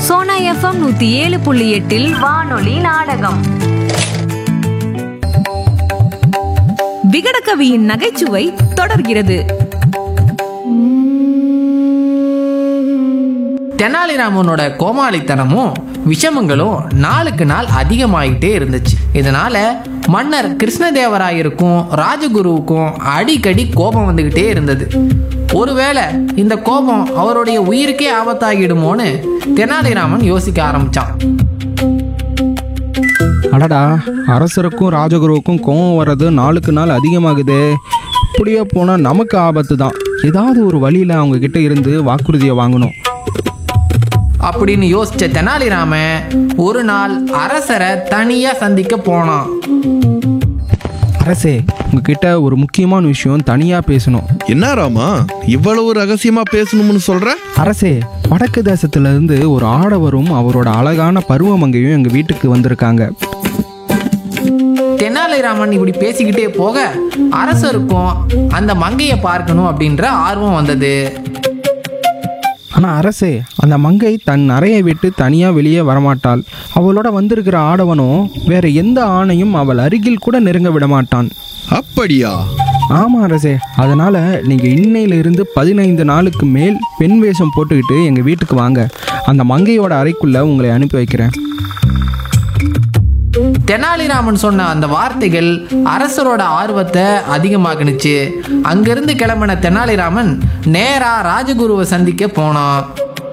Sona FM நூத்தி ஏழு புள்ளி எட்டில் வானொலி நாடகம் விகடகவியின் நகைச்சுவை தொடர்கிறது தெனாலிராமனோட கோமாளித்தனமும் விஷமங்களும் நாளுக்கு நாள் அதிகமாயிட்டே இருந்துச்சு இதனால மன்னர் கிருஷ்ணதேவராயருக்கும் ராஜகுருவுக்கும் அடிக்கடி கோபம் வந்துகிட்டே இருந்தது ஒருவேளை இந்த கோபம் அவருடைய உயிருக்கே ஆபத்தாகிடுமோன்னு தெனாலிராமன் யோசிக்க ஆரம்பிச்சான் அடடா அரசருக்கும் ராஜகுருவுக்கும் கோவம் வர்றது நாளுக்கு நாள் அதிகமாகுதே இப்படியே போனால் நமக்கு ஆபத்து தான் ஏதாவது ஒரு வழியில் அவங்க கிட்ட இருந்து வாக்குறுதியை வாங்கணும் அப்படின்னு யோசிச்ச தெனாலிராமன் ஒரு நாள் அரசரை தனியா சந்திக்க போனான் அரசே உங்ககிட்ட ஒரு முக்கியமான விஷயம் தனியாக பேசணும் என்ன ராமா இவ்வளவு ரகசியமா பேசணும்னு சொல்ற அரசே வடக்கு தேசத்துல இருந்து ஒரு ஆடவரும் அவரோட அழகான பருவமங்கையும் எங்கள் வீட்டுக்கு வந்திருக்காங்க தெனாலிராமன் இப்படி பேசிக்கிட்டே போக அரசருக்கும் அந்த மங்கையை பார்க்கணும் அப்படின்ற ஆர்வம் வந்தது ஆனால் அரசே அந்த மங்கை தன் அறையை விட்டு தனியாக வெளியே வரமாட்டாள் அவளோட வந்திருக்கிற ஆடவனும் வேற எந்த ஆணையும் அவள் அருகில் கூட நெருங்க விட மாட்டான் அப்படியா ஆமாம் அரசே அதனால் நீங்கள் இன்னையிலிருந்து பதினைந்து நாளுக்கு மேல் பெண் வேஷம் போட்டுக்கிட்டு எங்கள் வீட்டுக்கு வாங்க அந்த மங்கையோட அறைக்குள்ளே உங்களை அனுப்பி வைக்கிறேன் தெனாலிராமன் சொன்ன அந்த வார்த்தைகள் அரசரோட ஆர்வத்தை அதிகமாக்குனுச்சு அங்கிருந்து கிளம்பின தெனாலிராமன் நேரா ராஜகுருவை சந்திக்க போனான்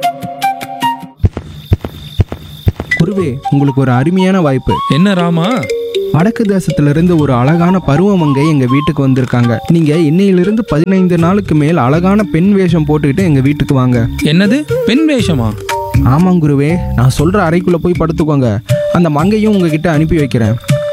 குருவே உங்களுக்கு ஒரு அருமையான வாய்ப்பு என்ன ராமா வடக்கு தேசத்திலிருந்து ஒரு அழகான பருவமங்கை எங்கள் வீட்டுக்கு வந்திருக்காங்க நீங்கள் இன்னையிலிருந்து பதினைந்து நாளுக்கு மேல் அழகான பெண் வேஷம் போட்டுக்கிட்டு எங்கள் வீட்டுக்கு வாங்க என்னது பெண் வேஷமா ஆமாம் குருவே நான் சொல்கிற அறைக்குள்ளே போய் படுத்துக்கோங்க அந்த மங்கையும் உங்ககிட்ட அனுப்பி வைக்கிறேன்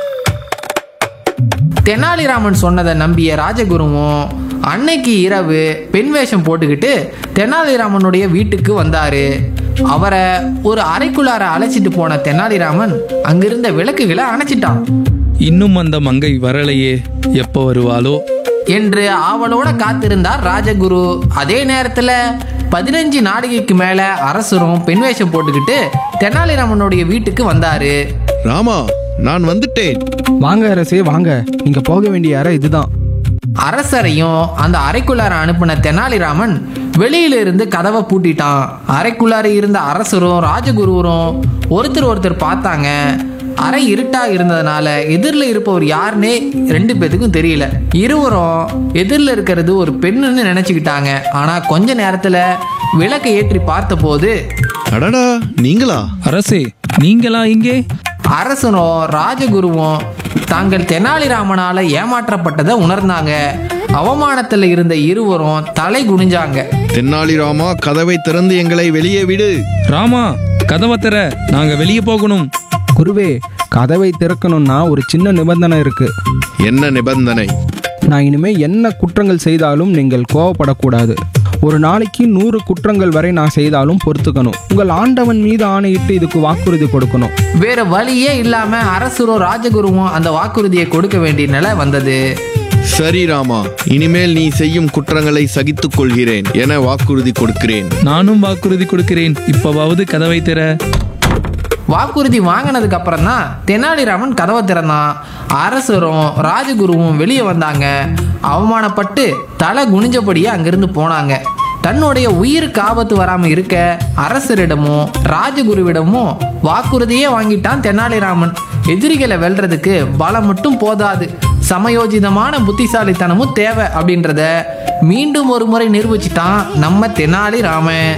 தெனாலிராமன் சொன்னதை நம்பிய ராஜகுருவும் அன்னைக்கு இரவு பெண் வேஷம் போட்டுக்கிட்டு தெனாலிராமனுடைய வீட்டுக்கு வந்தாரு அவரை ஒரு அறைக்குள்ளார அழைச்சிட்டு போன தெனாலிராமன் அங்கிருந்த விளக்குகளை அணைச்சிட்டான் இன்னும் அந்த மங்கை வரலையே எப்போ வருவாளோ என்று ஆவலோட காத்திருந்தார் ராஜகுரு அதே நேரத்துல பதினஞ்சு நாடிகைக்கு மேல அரசரும் பெண் வேஷம் போட்டுக்கிட்டு தெனாலிராமனுடைய வீட்டுக்கு வந்தாரு ராமா நான் வந்துட்டேன் வாங்க அரசே வாங்க நீங்கள் போக வேண்டிய அறை இதுதான் அரசரையும் அந்த அறைக்குள்ளார அனுப்பின தெனாலிராமன் வெளியில இருந்து கதவை பூட்டிட்டான் அறைக்குள்ளார இருந்த அரசரும் ராஜகுருவரும் ஒருத்தர் ஒருத்தர் பார்த்தாங்க அறை இருட்டா இருந்ததுனால எதிரில் இருப்பவர் யாருன்னே ரெண்டு பேத்துக்கும் தெரியல இருவரும் எதிரில் இருக்கிறது ஒரு பெண்ணுன்னு நினைச்சுக்கிட்டாங்க ஆனா கொஞ்ச நேரத்துல விளக்கை ஏற்றி பார்த்தபோது அடடா நீங்களா அரசே நீங்களா இங்கே அரசனும் ராஜகுருவும் தாங்கள் தெனாலிராமனால ஏமாற்றப்பட்டதை உணர்ந்தாங்க அவமானத்துல இருந்த இருவரும் தலை குனிஞ்சாங்க தென்னாலிராமா கதவை திறந்து எங்களை வெளியே விடு ராமா கதவை திற நாங்க வெளியே போகணும் குருவே கதவை திறக்கணும்னா ஒரு சின்ன நிபந்தனை இருக்கு என்ன நிபந்தனை நான் இனிமே என்ன குற்றங்கள் செய்தாலும் நீங்கள் கோவப்படக்கூடாது ஒரு நாளைக்கு நூறு குற்றங்கள் வரை நான் செய்தாலும் பொறுத்துக்கணும் உங்கள் ஆண்டவன் மீது ஆணையிட்டு இதுக்கு வாக்குறுதி கொடுக்கணும் வேற வழியே இல்லாம அரசரும் ராஜகுருவும் அந்த வாக்குறுதியை கொடுக்க வேண்டிய நிலை வந்தது சரி ராமா இனிமேல் நீ செய்யும் குற்றங்களை சகித்துக் கொள்கிறேன் என வாக்குறுதி கொடுக்கிறேன் நானும் வாக்குறுதி கொடுக்கிறேன் இப்பவாவது கதவை திற வாக்குறுதி வாங்கினதுக்கு அப்புறம் தான் தெனாலிராமன் கதவை திறந்தான் அரசரும் ராஜகுருவும் வெளியே வந்தாங்க அவமானப்பட்டு தலை குனிஞ்சபடியே அங்கிருந்து போனாங்க தன்னுடைய உயிருக்கு ஆபத்து வராம இருக்க அரசரிடமும் ராஜகுருவிடமும் வாக்குறுதியே வாங்கிட்டான் தெனாலிராமன் எதிரிகளை வெல்றதுக்கு பலம் மட்டும் போதாது சமயோஜிதமான புத்திசாலித்தனமும் தேவை அப்படின்றத மீண்டும் ஒரு முறை நிரூபிச்சிட்டான் நம்ம தெனாலிராமன்